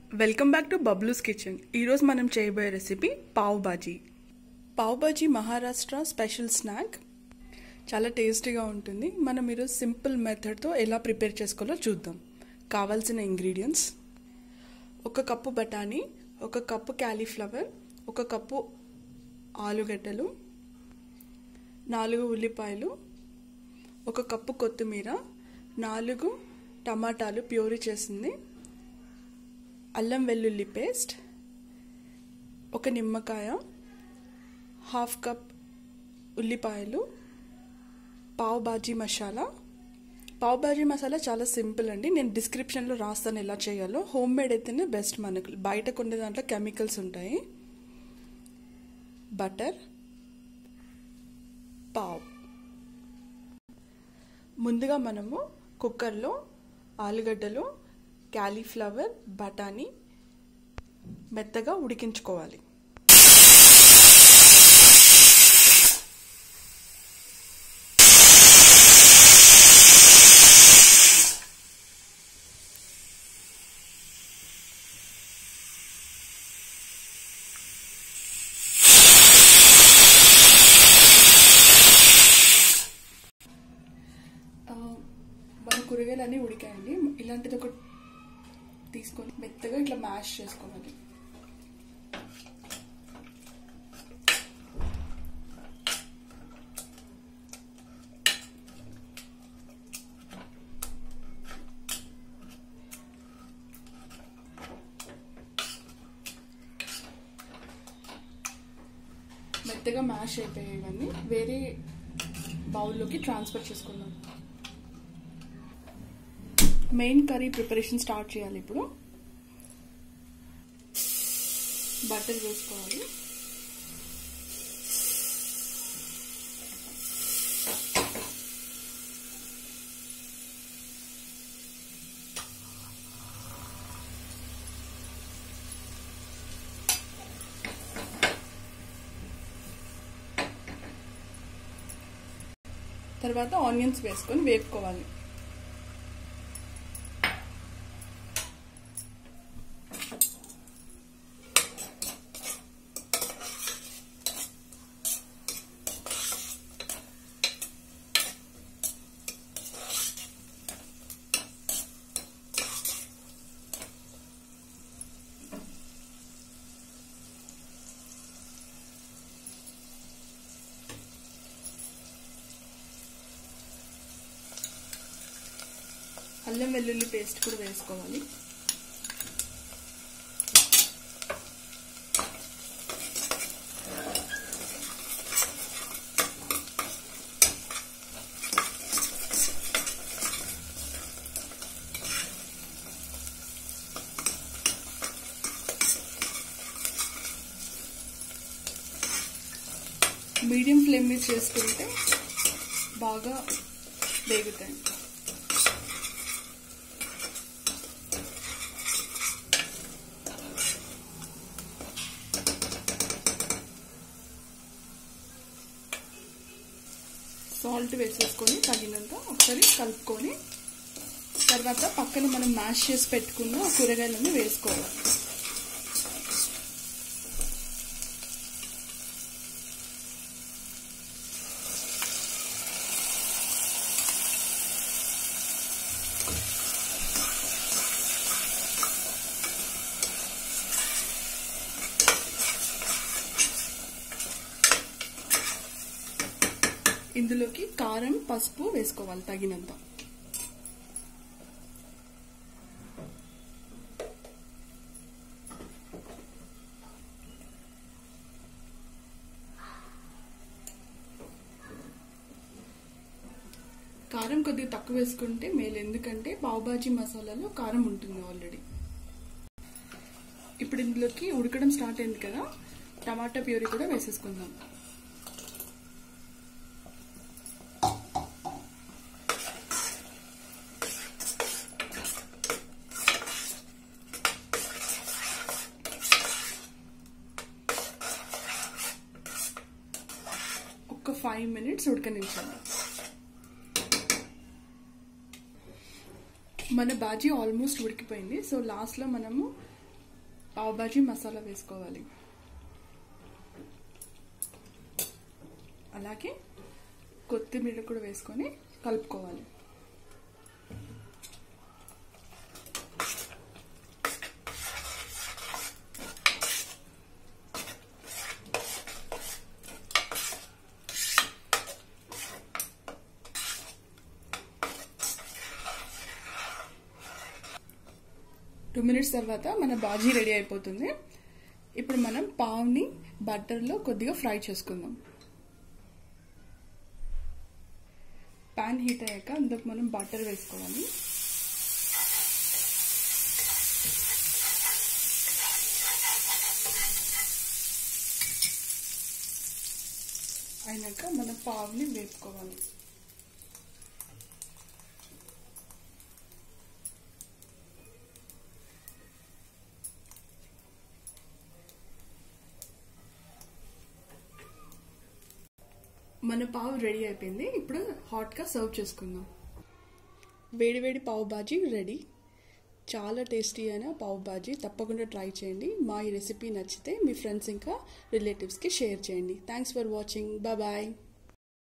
welcome back to Bablu's kitchen ఈరోజు మనం చేయబోయే recipe pav bhaji pav bhaji Maharashtra special snack చాలా టేస్టీగా ఉంటుంది మనం ఈరోజు సింపుల్ మెథడ్తో ఎలా ప్రిపేర్ చేసుకోవాలో చూద్దాం కావాల్సిన ఇంగ్రీడియంట్స్ ఒక కప్పు బఠానీ ఒక కప్పు క్యాలీఫ్లవర్ ఒక కప్పు ఆలుగడ్డలు నాలుగు ఉల్లిపాయలు ఒక కప్పు కొత్తిమీర నాలుగు టమాటాలు ప్యూరీ చేసింది అల్లం వెల్లుల్లి పేస్ట్ ఒక నిమ్మకాయ హాఫ్ కప్ ఉల్లిపాయలు పావ్ బాజీ మసాలా పావ్ బాజీ మసాలా చాలా సింపుల్ అండి నేను డిస్క్రిప్షన్లో రాస్తాను ఎలా చేయాలో హోమ్ మేడ్ అయితేనే బెస్ట్ మనకు బయట కొనే దాంట్లో కెమికల్స్ ఉంటాయి బటర్ పావ్ ముందుగా మనము కుక్కర్లో ఆలుగడ్డలు క్యాలీఫ్లవర్ బఠానీ మెత్తగా ఉడికించుకోవాలి మన కూరగాయలు అన్నీ ఉడికాయండి ఇలాంటిది ఒక తీసుకొని మెత్తగా ఇట్లా మ్యాష్ చేసుకోవాలి మెత్తగా మ్యాష్ అయిపోయాయి ఇవన్నీ వేరే బౌల్లోకి ట్రాన్స్ఫర్ చేసుకుందాం మెయిన్ కర్రీ ప్రిపరేషన్ స్టార్ట్ చేయాలి ఇప్పుడు బటర్ వేసుకోవాలి తర్వాత ఆనియన్స్ వేసుకొని వేపుకోవాలి అల్లం వెల్లుల్లి పేస్ట్ కూడా వేసుకోవాలి మీడియం ఫ్లేమ్ మీద చేసుకుంటే బాగా వేగుతాయి సాల్ట్ వేసేసుకొని తగినంత ఒకసారి కలుపుకొని తర్వాత పక్కన మనం మ్యాష్ చేసి పెట్టుకున్న కూరగాయలన్నీ వేసుకోవాలి ఇందులోకి కారం పసుపు వేసుకోవాలి తగినంత కారం కొద్దిగా తక్కువ వేసుకుంటే మేలు ఎందుకంటే పావుబాజీ మసాలాలో కారం ఉంటుంది ఆల్రెడీ ఇప్పుడు ఇందులోకి ఉడకడం స్టార్ట్ అయింది కదా టమాటా ప్యూరీ కూడా వేసేసుకుందాం ఒక ఫైవ్ మినిట్స్ ఉడకనించాలి మన బాజీ ఆల్మోస్ట్ ఉడికిపోయింది సో లాస్ట్లో మనము పావ్ భాజీ మసాలా వేసుకోవాలి అలాగే కొత్తిమీర కూడా వేసుకొని కలుపుకోవాలి టూ మినిట్స్ తర్వాత మన బాజీ రెడీ అయిపోతుంది ఇప్పుడు మనం పావుని బటర్లో కొద్దిగా ఫ్రై చేసుకుందాం పాన్ హీట్ అయ్యాక అందుకు మనం బటర్ వేసుకోవాలి అయినాక మన పావుని వేపుకోవాలి మన పావు రెడీ అయిపోయింది ఇప్పుడు హాట్గా సర్వ్ చేసుకుందాం వేడి వేడి పావు బాజీ రెడీ చాలా టేస్టీ అయిన పావు బాజీ తప్పకుండా ట్రై చేయండి మా ఈ రెసిపీ నచ్చితే మీ ఫ్రెండ్స్ ఇంకా రిలేటివ్స్కి షేర్ చేయండి థ్యాంక్స్ ఫర్ వాచింగ్ బాయ్